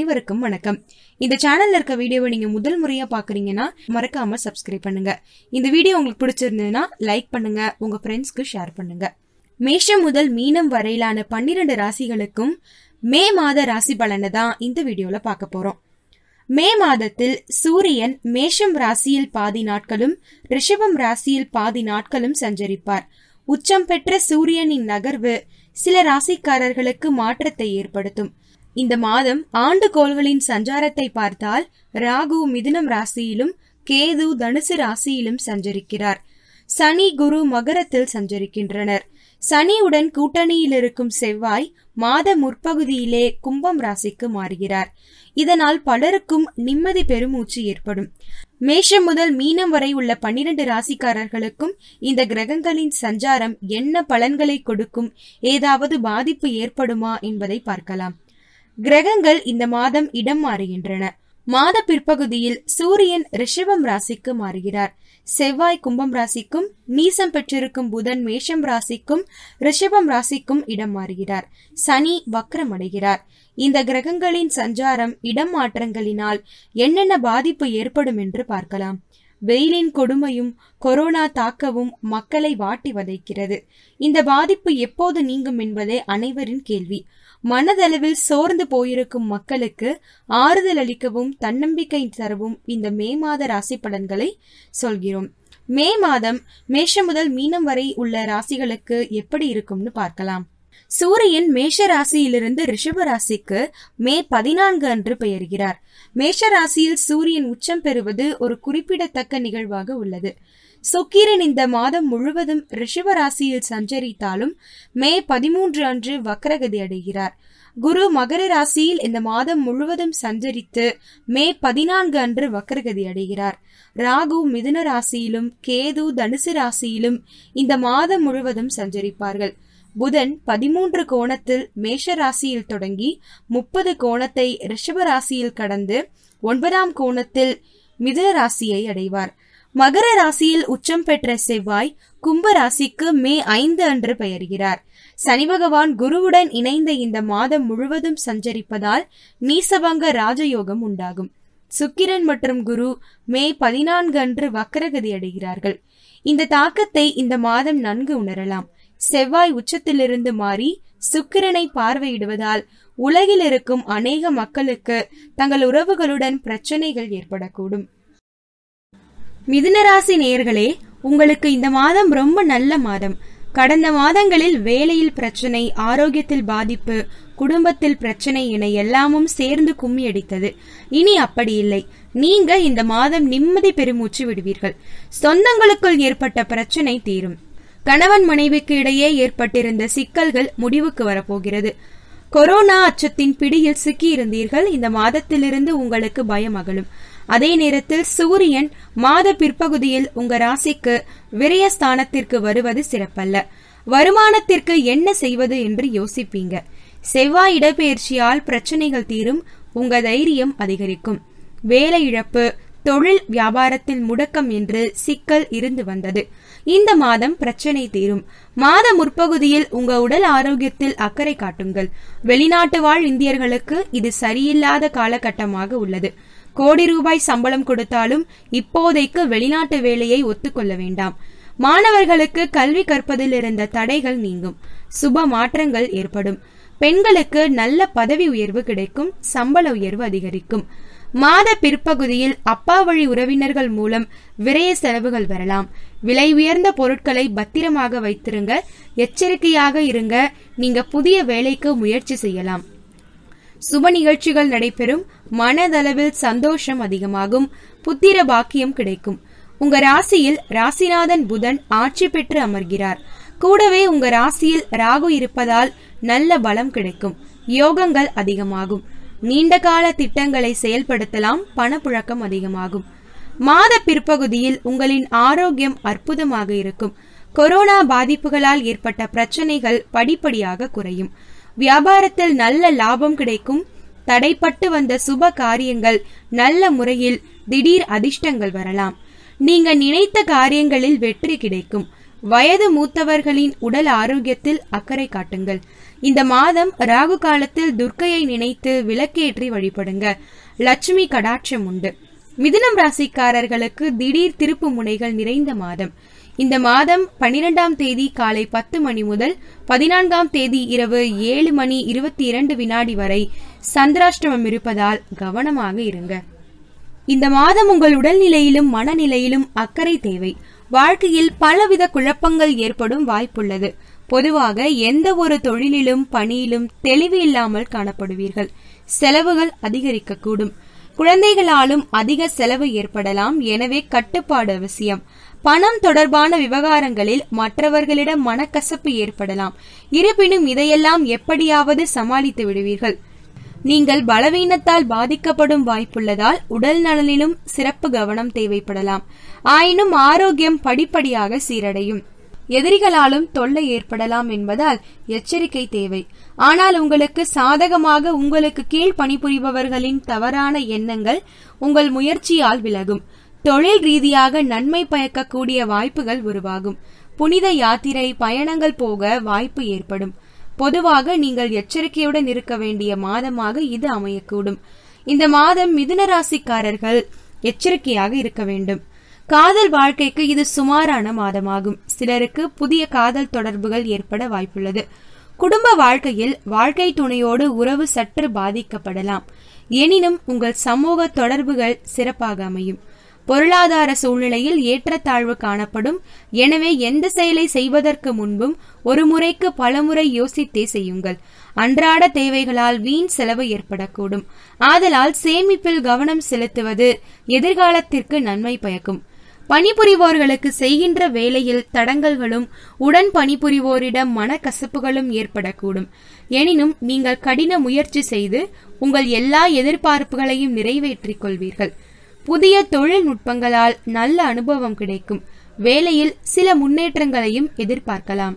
அனைவருக்கும் வணக்கம் இந்த சேனல்ல இருக்க வீடியோவை நீங்க முதல் முறையா பாக்குறீங்கன்னா மறக்காம சப்ஸ்கிரைப் பண்ணுங்க இந்த வீடியோ உங்களுக்கு பிடிச்சிருந்ததுன்னா லைக் பண்ணுங்க உங்க ஃப்ரெண்ட்ஸ்க்கு ஷேர் பண்ணுங்க மேஷம் முதல் மீனம் வரையிலான பன்னிரண்டு ராசிகளுக்கும் மே மாத ராசி பலனை தான் இந்த வீடியோல பார்க்க போறோம் மே மாதத்தில் சூரியன் மேஷம் ராசியில் பாதி நாட்களும் ரிஷபம் ராசியில் பாதி நாட்களும் சஞ்சரிப்பார் உச்சம் பெற்ற சூரியனின் நகர்வு சில ராசிக்காரர்களுக்கு மாற்றத்தை ஏற்படுத்தும் இந்த மாதம் ஆண்டு கோள்களின் சஞ்சாரத்தை பார்த்தால் ராகு மிதுனம் ராசியிலும் கேது தனுசு ராசியிலும் சஞ்சரிக்கிறார் சனி குரு மகரத்தில் சஞ்சரிக்கின்றனர் சனியுடன் கூட்டணியில் இருக்கும் செவ்வாய் மாத முற்பகுதியிலே கும்பம் ராசிக்கு மாறுகிறார் இதனால் பலருக்கும் நிம்மதி பெருமூச்சு ஏற்படும் மேஷம் முதல் மீனம் வரை உள்ள பன்னிரண்டு ராசிக்காரர்களுக்கும் இந்த கிரகங்களின் சஞ்சாரம் என்ன பலன்களை கொடுக்கும் ஏதாவது பாதிப்பு ஏற்படுமா என்பதை பார்க்கலாம் கிரகங்கள் இந்த மாதம் இடம் மாறுகின்றன மாத பிற்பகுதியில் சூரியன் ரிஷபம் ராசிக்கு மாறுகிறார் செவ்வாய் கும்பம் ராசிக்கும் நீசம் பெற்றிருக்கும் புதன் மேஷம் ராசிக்கும் ரிஷபம் ராசிக்கும் இடம் மாறுகிறார் சனி வக்ரம் அடைகிறார் இந்த கிரகங்களின் சஞ்சாரம் இடம் மாற்றங்களினால் என்னென்ன பாதிப்பு ஏற்படும் என்று பார்க்கலாம் வெயிலின் கொடுமையும் கொரோனா தாக்கவும் மக்களை வாட்டி வதைக்கிறது இந்த பாதிப்பு எப்போது நீங்கும் என்பதே அனைவரின் கேள்வி மனதளவில் சோர்ந்து போயிருக்கும் மக்களுக்கு ஆறுதல் அளிக்கவும் தன்னம்பிக்கை தரவும் இந்த மே மாத ராசி பலன்களை சொல்கிறோம் மே மாதம் மேஷம் முதல் மீனம் வரை உள்ள ராசிகளுக்கு எப்படி இருக்கும்னு பார்க்கலாம் சூரியன் மேஷ ராசியிலிருந்து ரிஷப ராசிக்கு மே பதினான்கு அன்று பெயர்கிறார் மேஷ ராசியில் சூரியன் உச்சம் பெறுவது ஒரு குறிப்பிடத்தக்க நிகழ்வாக உள்ளது சுக்கிரன் இந்த மாதம் முழுவதும் ரிஷப ராசியில் சஞ்சரித்தாலும் மே பதிமூன்று அன்று வக்ரகதி அடைகிறார் குரு மகர ராசியில் இந்த மாதம் முழுவதும் சஞ்சரித்து மே பதினான்கு அன்று வக்ரகதி அடைகிறார் ராகு மிதுன ராசியிலும் கேது தனுசு ராசியிலும் இந்த மாதம் முழுவதும் சஞ்சரிப்பார்கள் புதன் பதிமூன்று கோணத்தில் மேஷ ராசியில் தொடங்கி முப்பது கோணத்தை ரிஷப ராசியில் கடந்து ஒன்பதாம் கோணத்தில் மிதுன ராசியை அடைவார் மகர ராசியில் உச்சம் பெற்ற செவ்வாய் கும்ப ராசிக்கு மே ஐந்து அன்று பெயர்கிறார் சனி பகவான் குருவுடன் இணைந்த இந்த மாதம் முழுவதும் சஞ்சரிப்பதால் நீசபங்க ராஜயோகம் உண்டாகும் சுக்கிரன் மற்றும் குரு மே பதினான்கு அன்று வக்கரகதி அடைகிறார்கள் இந்த தாக்கத்தை இந்த மாதம் நன்கு உணரலாம் செவ்வாய் உச்சத்திலிருந்து மாறி சுக்கிரனை பார்வையிடுவதால் உலகில் இருக்கும் அநேக மக்களுக்கு தங்கள் உறவுகளுடன் பிரச்சனைகள் ஏற்படக்கூடும் மிதுனராசி நேயர்களே உங்களுக்கு இந்த மாதம் ரொம்ப நல்ல மாதம் கடந்த மாதங்களில் வேலையில் பிரச்சனை ஆரோக்கியத்தில் பாதிப்பு குடும்பத்தில் பிரச்சனை என எல்லாமும் சேர்ந்து கும்மி அடித்தது இனி அப்படி இல்லை நீங்க இந்த மாதம் நிம்மதி பெருமூச்சு விடுவீர்கள் சொந்தங்களுக்குள் ஏற்பட்ட பிரச்சனை தீரும் கணவன் மனைவிக்கு இடையே ஏற்பட்டிருந்த சிக்கல்கள் முடிவுக்கு வரப்போகிறது கொரோனா அச்சத்தின் பிடியில் சிக்கியிருந்தீர்கள் இந்த மாதத்திலிருந்து உங்களுக்கு பயம் அகலும் அதே நேரத்தில் சூரியன் மாத பிற்பகுதியில் உங்க ராசிக்கு விரயஸ்தானத்திற்கு வருவது சிறப்பல்ல வருமானத்திற்கு என்ன செய்வது என்று யோசிப்பீங்க செவ்வாய் இடப்பெயர்ச்சியால் பிரச்சனைகள் தீரும் உங்க தைரியம் அதிகரிக்கும் வேலை இழப்பு தொழில் வியாபாரத்தில் முடக்கம் என்று சிக்கல் இருந்து வந்தது இந்த மாதம் பிரச்சனை தீரும் மாத முற்பகுதியில் உங்க உடல் ஆரோக்கியத்தில் அக்கறை காட்டுங்கள் வெளிநாட்டு வாழ் இந்தியர்களுக்கு இது சரியில்லாத காலகட்டமாக உள்ளது கோடி ரூபாய் சம்பளம் கொடுத்தாலும் இப்போதைக்கு வெளிநாட்டு வேலையை ஒத்துக்கொள்ள வேண்டாம் மாணவர்களுக்கு கல்வி கற்பதில் இருந்த தடைகள் நீங்கும் சுப மாற்றங்கள் ஏற்படும் பெண்களுக்கு நல்ல பதவி உயர்வு கிடைக்கும் சம்பள உயர்வு அதிகரிக்கும் மாத பிற்பகுதியில் அப்பா வழி உறவினர்கள் மூலம் விரய செலவுகள் வரலாம் விலை உயர்ந்த பொருட்களை பத்திரமாக வைத்திருங்க எச்சரிக்கையாக இருங்க நீங்க புதிய வேலைக்கு முயற்சி செய்யலாம் சுப நிகழ்ச்சிகள் நடைபெறும் மனதளவில் சந்தோஷம் அதிகமாகும் புத்திர பாக்கியம் கிடைக்கும் உங்க ராசியில் ராசிநாதன் புதன் ஆட்சி பெற்று அமர்கிறார் கூடவே உங்க ராசியில் ராகு இருப்பதால் நல்ல பலம் கிடைக்கும் யோகங்கள் அதிகமாகும் நீண்ட கால திட்டங்களை செயல்படுத்தலாம் பணப்புழக்கம் அதிகமாகும் மாத பிற்பகுதியில் உங்களின் ஆரோக்கியம் அற்புதமாக இருக்கும் கொரோனா பாதிப்புகளால் ஏற்பட்ட பிரச்சனைகள் படிப்படியாக குறையும் வியாபாரத்தில் நல்ல லாபம் கிடைக்கும் தடைப்பட்டு வந்த சுப காரியங்கள் நல்ல முறையில் திடீர் அதிர்ஷ்டங்கள் வரலாம் நீங்க நினைத்த காரியங்களில் வெற்றி கிடைக்கும் வயது மூத்தவர்களின் உடல் ஆரோக்கியத்தில் அக்கறை காட்டுங்கள் இந்த மாதம் ராகு காலத்தில் துர்க்கையை நினைத்து விளக்கேற்றி வழிபடுங்க லட்சுமி கடாட்சம் உண்டு மிதுனம் ராசிக்காரர்களுக்கு திடீர் திருப்பு முனைகள் நிறைந்த மாதம் இந்த மாதம் பனிரெண்டாம் தேதி காலை பத்து மணி முதல் பதினான்காம் தேதி இரவு ஏழு மணி இருபத்தி இரண்டு வினாடி வரை சந்திராஷ்டமம் இருப்பதால் கவனமாக இருங்க இந்த மாதம் உங்கள் உடல்நிலையிலும் மனநிலையிலும் அக்கறை தேவை வாழ்க்கையில் பலவித குழப்பங்கள் ஏற்படும் வாய்ப்புள்ளது பொதுவாக எந்த ஒரு தொழிலிலும் பணியிலும் தெளிவு இல்லாமல் காணப்படுவீர்கள் செலவுகள் அதிகரிக்கக்கூடும் குழந்தைகளாலும் அதிக செலவு ஏற்படலாம் எனவே கட்டுப்பாடு அவசியம் பணம் தொடர்பான விவகாரங்களில் மற்றவர்களிடம் மனக்கசப்பு ஏற்படலாம் இருப்பினும் இதையெல்லாம் எப்படியாவது சமாளித்து விடுவீர்கள் நீங்கள் பலவீனத்தால் பாதிக்கப்படும் வாய்ப்புள்ளதால் உடல் நலனிலும் சிறப்பு கவனம் தேவைப்படலாம் ஆயினும் ஆரோக்கியம் படிப்படியாக சீரடையும் எதிரிகளாலும் தொல்லை ஏற்படலாம் என்பதால் எச்சரிக்கை தேவை ஆனால் உங்களுக்கு சாதகமாக உங்களுக்கு கீழ் பணிபுரிபவர்களின் தவறான எண்ணங்கள் உங்கள் முயற்சியால் விலகும் தொழில் ரீதியாக நன்மை பயக்கக்கூடிய வாய்ப்புகள் உருவாகும் புனித யாத்திரை பயணங்கள் போக வாய்ப்பு ஏற்படும் பொதுவாக நீங்கள் எச்சரிக்கையுடன் இருக்க வேண்டிய மாதமாக இது அமையக்கூடும் இந்த மாதம் மிதுன ராசிக்காரர்கள் எச்சரிக்கையாக இருக்க வேண்டும் காதல் வாழ்க்கைக்கு இது சுமாரான மாதமாகும் சிலருக்கு புதிய காதல் தொடர்புகள் ஏற்பட வாய்ப்புள்ளது குடும்ப வாழ்க்கையில் வாழ்க்கை துணையோடு உறவு சற்று பாதிக்கப்படலாம் எனினும் உங்கள் சமூக தொடர்புகள் சிறப்பாக அமையும் பொருளாதார சூழ்நிலையில் ஏற்றத்தாழ்வு காணப்படும் எனவே எந்த செயலை செய்வதற்கு முன்பும் ஒரு முறைக்கு பலமுறை யோசித்தே செய்யுங்கள் அன்றாட தேவைகளால் வீண் செலவு ஏற்படக்கூடும் ஆதலால் சேமிப்பில் கவனம் செலுத்துவது எதிர்காலத்திற்கு நன்மை பயக்கும் பணிபுரிவோர்களுக்கு செய்கின்ற வேலையில் தடங்கல்களும் உடன் பணிபுரிவோரிடம் மனக்கசப்புகளும் ஏற்படக்கூடும் எனினும் நீங்கள் கடின முயற்சி செய்து உங்கள் எல்லா எதிர்பார்ப்புகளையும் நிறைவேற்றிக் கொள்வீர்கள் புதிய தொழில்நுட்பங்களால் நல்ல அனுபவம் கிடைக்கும் வேலையில் சில முன்னேற்றங்களையும் எதிர்பார்க்கலாம்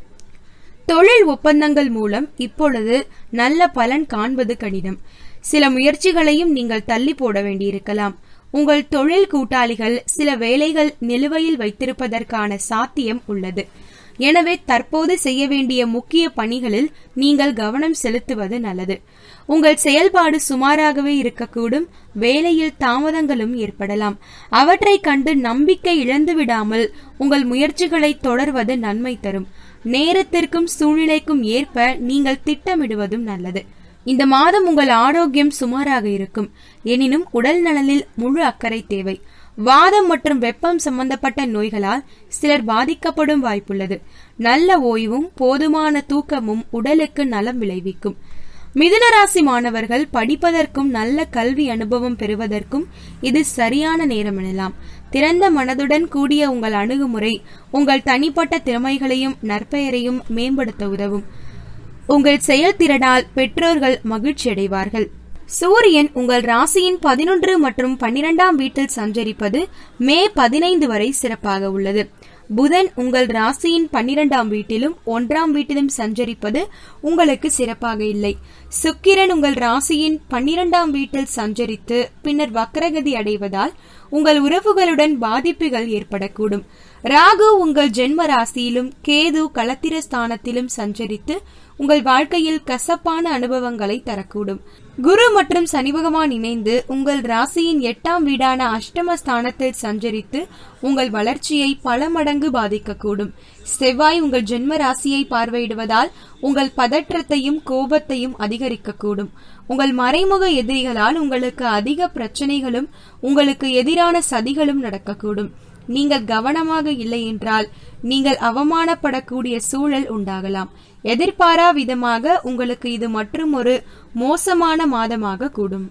தொழில் ஒப்பந்தங்கள் மூலம் இப்பொழுது நல்ல பலன் காண்பது கடினம் சில முயற்சிகளையும் நீங்கள் தள்ளி போட வேண்டியிருக்கலாம் உங்கள் தொழில் கூட்டாளிகள் சில வேலைகள் நிலுவையில் வைத்திருப்பதற்கான சாத்தியம் உள்ளது எனவே தற்போது செய்ய வேண்டிய முக்கிய பணிகளில் நீங்கள் கவனம் செலுத்துவது நல்லது உங்கள் செயல்பாடு சுமாராகவே இருக்கக்கூடும் வேலையில் தாமதங்களும் ஏற்படலாம் அவற்றை கண்டு நம்பிக்கை இழந்து விடாமல் உங்கள் முயற்சிகளை தொடர்வது நன்மை தரும் நேரத்திற்கும் சூழ்நிலைக்கும் ஏற்ப நீங்கள் திட்டமிடுவதும் நல்லது இந்த மாதம் உங்கள் ஆரோக்கியம் சுமாராக இருக்கும் எனினும் உடல் நலனில் முழு அக்கறை தேவை வாதம் மற்றும் வெப்பம் சம்பந்தப்பட்ட நோய்களால் சிலர் பாதிக்கப்படும் வாய்ப்புள்ளது நல்ல ஓய்வும் போதுமான தூக்கமும் உடலுக்கு நலம் விளைவிக்கும் மிதுனராசி மாணவர்கள் படிப்பதற்கும் நல்ல கல்வி அனுபவம் பெறுவதற்கும் இது சரியான நேரம் எனலாம் திறந்த மனதுடன் கூடிய உங்கள் அணுகுமுறை உங்கள் தனிப்பட்ட திறமைகளையும் நற்பெயரையும் மேம்படுத்த உதவும் உங்கள் செயல்திறனால் பெற்றோர்கள் மகிழ்ச்சி அடைவார்கள் சூரியன் உங்கள் ராசியின் பதினொன்று மற்றும் பன்னிரெண்டாம் வீட்டில் சஞ்சரிப்பது மே பதினைந்து வரை சிறப்பாக உள்ளது புதன் உங்கள் ராசியின் பன்னிரெண்டாம் வீட்டிலும் ஒன்றாம் வீட்டிலும் சஞ்சரிப்பது உங்களுக்கு சிறப்பாக இல்லை சுக்கிரன் உங்கள் ராசியின் பன்னிரெண்டாம் வீட்டில் சஞ்சரித்து பின்னர் வக்ரகதி அடைவதால் உங்கள் உறவுகளுடன் பாதிப்புகள் ஏற்படக்கூடும் ராகு உங்கள் ஜென்ம ராசியிலும் கேது களத்திர ஸ்தானத்திலும் சஞ்சரித்து உங்கள் வாழ்க்கையில் கசப்பான அனுபவங்களை தரக்கூடும் குரு மற்றும் சனி பகவான் இணைந்து உங்கள் ராசியின் எட்டாம் வீடான அஷ்டம ஸ்தானத்தில் சஞ்சரித்து உங்கள் வளர்ச்சியை பல மடங்கு பாதிக்கக்கூடும் செவ்வாய் உங்கள் ஜென்ம ராசியை பார்வையிடுவதால் உங்கள் பதற்றத்தையும் கோபத்தையும் அதிகரிக்கக்கூடும் உங்கள் மறைமுக எதிரிகளால் உங்களுக்கு அதிக பிரச்சனைகளும் உங்களுக்கு எதிரான சதிகளும் நடக்கக்கூடும் நீங்கள் கவனமாக இல்லை என்றால் நீங்கள் அவமானப்படக்கூடிய சூழல் உண்டாகலாம் எதிர்பாரா விதமாக உங்களுக்கு இது மற்றும் ஒரு மோசமான மாதமாக கூடும்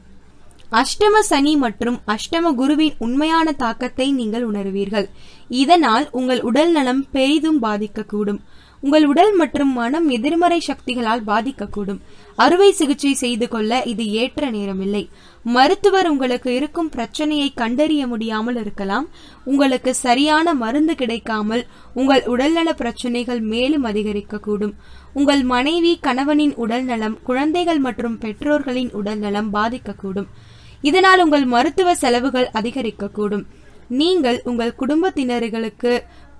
அஷ்டம சனி மற்றும் அஷ்டம குருவின் உண்மையான தாக்கத்தை நீங்கள் உணர்வீர்கள் இதனால் உங்கள் உடல் நலம் பெரிதும் பாதிக்கக்கூடும் உங்கள் உடல் மற்றும் மனம் எதிர்மறை சக்திகளால் பாதிக்கக்கூடும் அறுவை சிகிச்சை செய்து கொள்ள இது ஏற்ற நேரமில்லை மருத்துவர் உங்களுக்கு இருக்கும் பிரச்சனையை கண்டறிய முடியாமல் இருக்கலாம் உங்களுக்கு சரியான மருந்து கிடைக்காமல் உங்கள் உடல்நல பிரச்சனைகள் மேலும் அதிகரிக்கக்கூடும் உங்கள் மனைவி கணவனின் உடல்நலம் குழந்தைகள் மற்றும் பெற்றோர்களின் உடல்நலம் பாதிக்கக்கூடும் இதனால் உங்கள் மருத்துவ செலவுகள் அதிகரிக்கக்கூடும் நீங்கள் உங்கள் குடும்பத்தினர்களுக்கு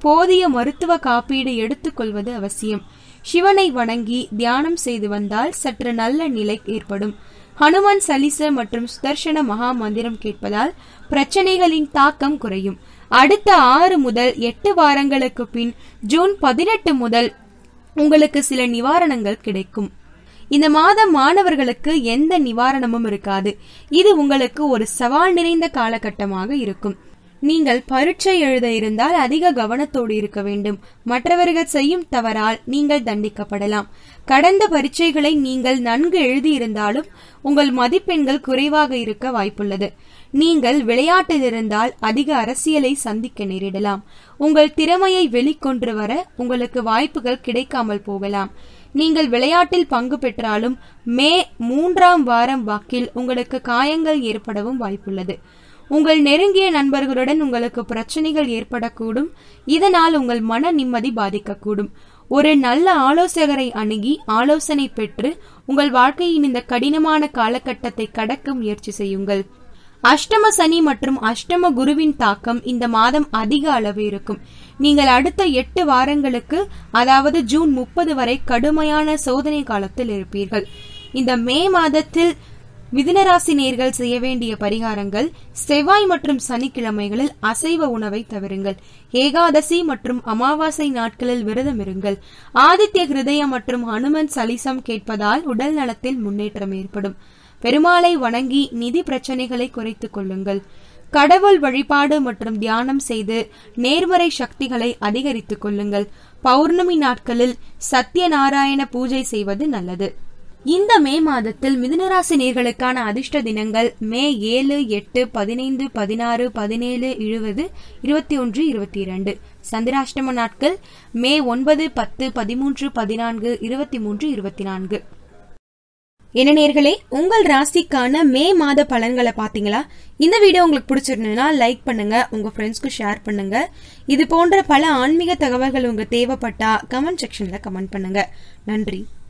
போதிய மருத்துவ காப்பீடு எடுத்துக்கொள்வது அவசியம் சிவனை வணங்கி தியானம் செய்து வந்தால் சற்று நல்ல நிலை ஏற்படும் ஹனுமான் சலிச மற்றும் சுதர்சன மகா மந்திரம் கேட்பதால் பிரச்சனைகளின் தாக்கம் குறையும் அடுத்த ஆறு முதல் எட்டு வாரங்களுக்கு பின் ஜூன் பதினெட்டு முதல் உங்களுக்கு சில நிவாரணங்கள் கிடைக்கும் இந்த மாதம் மாணவர்களுக்கு எந்த நிவாரணமும் இருக்காது இது உங்களுக்கு ஒரு சவால் நிறைந்த காலகட்டமாக இருக்கும் நீங்கள் பரீட்சை எழுத இருந்தால் அதிக கவனத்தோடு இருக்க வேண்டும் மற்றவர்கள் செய்யும் தவறால் நீங்கள் தண்டிக்கப்படலாம் கடந்த பரீட்சைகளை நீங்கள் நன்கு எழுதியிருந்தாலும் உங்கள் மதிப்பெண்கள் குறைவாக இருக்க வாய்ப்புள்ளது நீங்கள் விளையாட்டில் இருந்தால் அதிக அரசியலை சந்திக்க நேரிடலாம் உங்கள் திறமையை வெளிக்கொண்டு வர உங்களுக்கு வாய்ப்புகள் கிடைக்காமல் போகலாம் நீங்கள் விளையாட்டில் பங்கு பெற்றாலும் மே மூன்றாம் வாரம் வாக்கில் உங்களுக்கு காயங்கள் ஏற்படவும் வாய்ப்புள்ளது உங்கள் நெருங்கிய நண்பர்களுடன் உங்களுக்கு பிரச்சனைகள் ஏற்படக்கூடும் இதனால் உங்கள் மன நிம்மதி பாதிக்கக்கூடும் ஒரு நல்ல ஆலோசகரை அணுகி ஆலோசனை பெற்று உங்கள் வாழ்க்கையின் இந்த கடினமான காலகட்டத்தை கடக்க முயற்சி செய்யுங்கள் அஷ்டம சனி மற்றும் அஷ்டம குருவின் தாக்கம் இந்த மாதம் அதிக அளவு இருக்கும் நீங்கள் அடுத்த எட்டு வாரங்களுக்கு அதாவது ஜூன் முப்பது வரை கடுமையான சோதனை காலத்தில் இருப்பீர்கள் இந்த மே மாதத்தில் மிதுனராசி நேர்கள் செய்ய வேண்டிய பரிகாரங்கள் செவ்வாய் மற்றும் சனிக்கிழமைகளில் அசைவ உணவை தவிருங்கள் ஏகாதசி மற்றும் அமாவாசை நாட்களில் விரதம் இருங்கள் ஆதித்ய ஹிருதயம் மற்றும் ஹனுமன் சலிசம் கேட்பதால் உடல் நலத்தில் முன்னேற்றம் ஏற்படும் பெருமாளை வணங்கி நிதி பிரச்சனைகளை குறைத்துக் கொள்ளுங்கள் கடவுள் வழிபாடு மற்றும் தியானம் செய்து நேர்மறை சக்திகளை அதிகரித்துக் கொள்ளுங்கள் பௌர்ணமி நாட்களில் சத்யநாராயண பூஜை செய்வது நல்லது இந்த மே மாதத்தில் மிதுனராசி நேர்களுக்கான அதிர்ஷ்ட தினங்கள் மே ஏழு எட்டு பதினைந்து பதினாறு பதினேழு இருபது இருபத்தி ஒன்று இருபத்தி இரண்டு சந்திராஷ்டம நாட்கள் மே ஒன்பது பத்து பதிமூன்று பதினான்கு இருபத்தி மூன்று இருபத்தி நான்கு என்ன நேர்களே உங்கள் ராசிக்கான மே மாத பலன்களை பாத்தீங்களா இந்த வீடியோ உங்களுக்கு பிடிச்சிருந்ததுன்னா லைக் பண்ணுங்க உங்க ஃப்ரெண்ட்ஸ்க்கு ஷேர் பண்ணுங்க இது போன்ற பல ஆன்மீக தகவல்கள் உங்க தேவைப்பட்டா கமெண்ட் செக்ஷன்ல கமெண்ட் பண்ணுங்க நன்றி